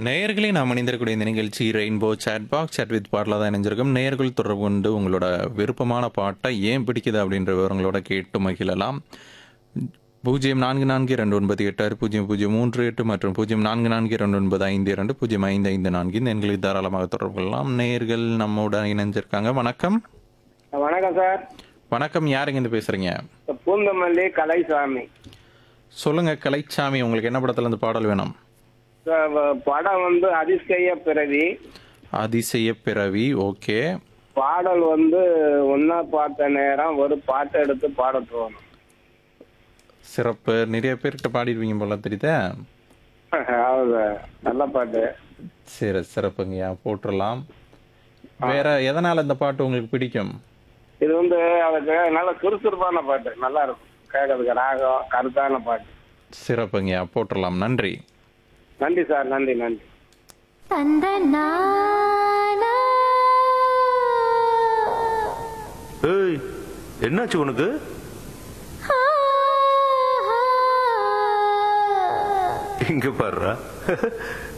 நேயர்களே நாம் இணைந்திருக்கக்கூடிய இந்த நிகழ்ச்சி rainbow chat box chat with பாட்டில் தான் இணைஞ்சிருக்கும் நேயர்கள் தொடர்பு கொண்டு உங்களோட விருப்பமான பாட்டை ஏன் பிடிக்குது அப்படின்ற விவரங்களோட கேட்டு மகிழலாம் பூஜ்ஜியம் நான்கு நான்கு இரண்டு ஒன்பது எட்டு ஆறு பூஜ்ஜியம் பூஜ்ஜியம் மூன்று எட்டு மற்றும் பூஜ்ஜியம் நான்கு நான்கு இரண்டு ஒன்பது ஐந்து இரண்டு பூஜ்ஜியம் ஐந்து ஐந்து நான்கு இந்த எண்களுக்கு தாராளமாக தொடர்பு கொள்ளலாம் நேயர்கள் நம்மோட இணைஞ்சிருக்காங்க வணக்கம் வணக்கம் சார் வணக்கம் யாருங்க இருந்து பேசுறீங்க பூந்தமல்லி கலைசாமி சொல்லுங்க கலைச்சாமி உங்களுக்கு என்ன படத்துல இருந்து பாடல் வேணும் சார், வ- படம் வந்து அதிசய பிறவி அதிசய பிறவி ஓகே பாடல் வந்து ஒன்னா பார்த்த நேரம் ஒரு பாட்டு எடுத்து பாட தோணும் சிறப்பு நிறைய பேர்கிட்ட பாடிடுவீங்க போல தெரியுதா ஹவுது நல்ல பாட்டு சரி சிறப்புங்கய்யா போட்டுடலாம் வேற எதனால இந்த பாட்டு உங்களுக்கு பிடிக்கும் இது வந்து அதுக்கு நல்ல சுறுசுறுப்பான பாட்டு நல்லா இருக்கும் கேட்கறதுக்கு ராகம் கருத்தான பாட்டு சிறப்புங்கய்யா போட்டுடலாம் நன்றி நன்றி சார் நன்றி நன்றி தந்த நானா ஏய் என்னாச்சு உனக்கு ஆ, ஆ. இங்க பாருடா